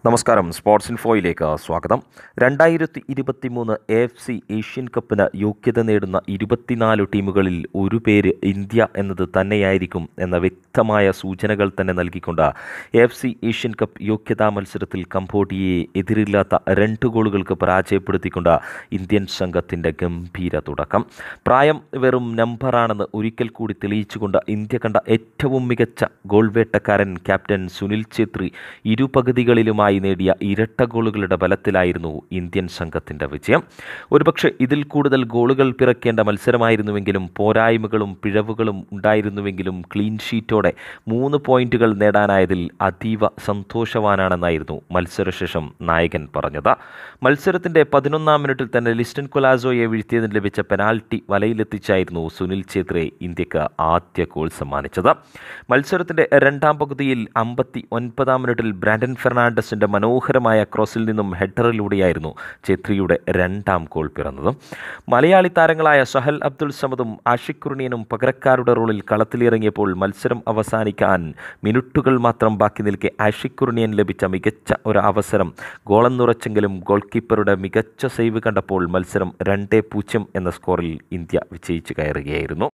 നമസ്കാരം സ്പോർട്സ് ഇൻഫോയിലേക്ക് സ്വാഗതം രണ്ടായിരത്തി ഇരുപത്തി മൂന്ന് എ എഫ് സി ഏഷ്യൻ കപ്പിന് യോഗ്യത നേടുന്ന ഇരുപത്തിനാല് ടീമുകളിൽ ഒരു പേര് ഇന്ത്യ എന്നത് തന്നെയായിരിക്കും എന്ന വ്യക്തമായ സൂചനകൾ തന്നെ നൽകിക്കൊണ്ട് A F C Asian cup യോഗ്യതാ മത്സരത്തിൽ കംബോഡിയയെ എതിരില്ലാത്ത രണ്ട് ഗോളുകൾക്ക് പരാജയപ്പെടുത്തിക്കൊണ്ട് ഇന്ത്യൻ സംഘത്തിൻ്റെ ഗംഭീര തുടക്കം പ്രായം വെറും നമ്പറാണെന്ന് ഒരിക്കൽ കൂടി തെളിയിച്ചുകൊണ്ട് ഇന്ത്യ കണ്ട ഏറ്റവും മികച്ച ഗോൾ വേട്ടക്കാരൻ ക്യാപ്റ്റൻ സുനിൽ ഛേത്രി ഇരുപകുതികളിലുമായി നേടിയ ഇരട്ട ഗോളുകളുടെ ബലത്തിലായിരുന്നു ഇന്ത്യൻ സംഘത്തിൻ്റെ വിജയം ഒരുപക്ഷെ ഇതിൽ കൂടുതൽ ഗോളുകൾ പിറക്കേണ്ട മത്സരമായിരുന്നുവെങ്കിലും പോരായ്മകളും പിഴവുകളും ഉണ്ടായിരുന്നുവെങ്കിലും ക്ലീൻ ഷീറ്റോടെ മൂന്ന് പോയിന്റുകൾ നേടാനായതിൽ അതീവ സന്തോഷവാനാണെന്നായിരുന്നു മത്സരശേഷം നായകൻ പറഞ്ഞത് മത്സരത്തിൻ്റെ പതിനൊന്നാം മിനിറ്റിൽ തന്നെ ലിസ്റ്റൻ കൊലാസോയെ വീഴ്ത്തിയതിന് ലഭിച്ച പെനാൽറ്റി വലയിലെത്തിച്ചായിരുന്നു സുനിൽ ഛേത്രി ഇന്ത്യക്ക് ആദ്യ ഗോൾ സമ്മാനിച്ചത് മത്സരത്തിൻ്റെ രണ്ടാം പകുതിയിൽ അമ്പത്തി ഒൻപതാം മിനിറ്റിൽ ബ്രാൻഡൻ ഫെർണാണ്ടസിൻ്റെ മനോഹരമായ ക്രോസിൽ നിന്നും ഹെഡറിലൂടെയായിരുന്നു ഛേത്രിയുടെ രണ്ടാം ഗോൾ പിറന്നത് മലയാളി താരങ്ങളായ സഹൽ അബ്ദുൾ സമദും ആഷിഖ് കുർണിയനും പകരക്കാരുടെ റോളിൽ കളത്തിലിറങ്ങിയപ്പോൾ മത്സരം അവസാനിക്കാൻ മിനിറ്റുകൾ മാത്രം ബാക്കി നിൽക്കെ ആഷിഖ് കുർണിയൻ ലഭിച്ച മികച്ച ഒരു അവസരം ഗോളെന്നുറച്ചെങ്കിലും ഗോൾ കീപ്പറുടെ മികച്ച സേവ് കണ്ടപ്പോൾ മത്സരം രണ്ടേ പൂജ്യം എന്ന സ്കോറിൽ ഇന്ത്യ വിജയിച്ചു കയറുകയായിരുന്നു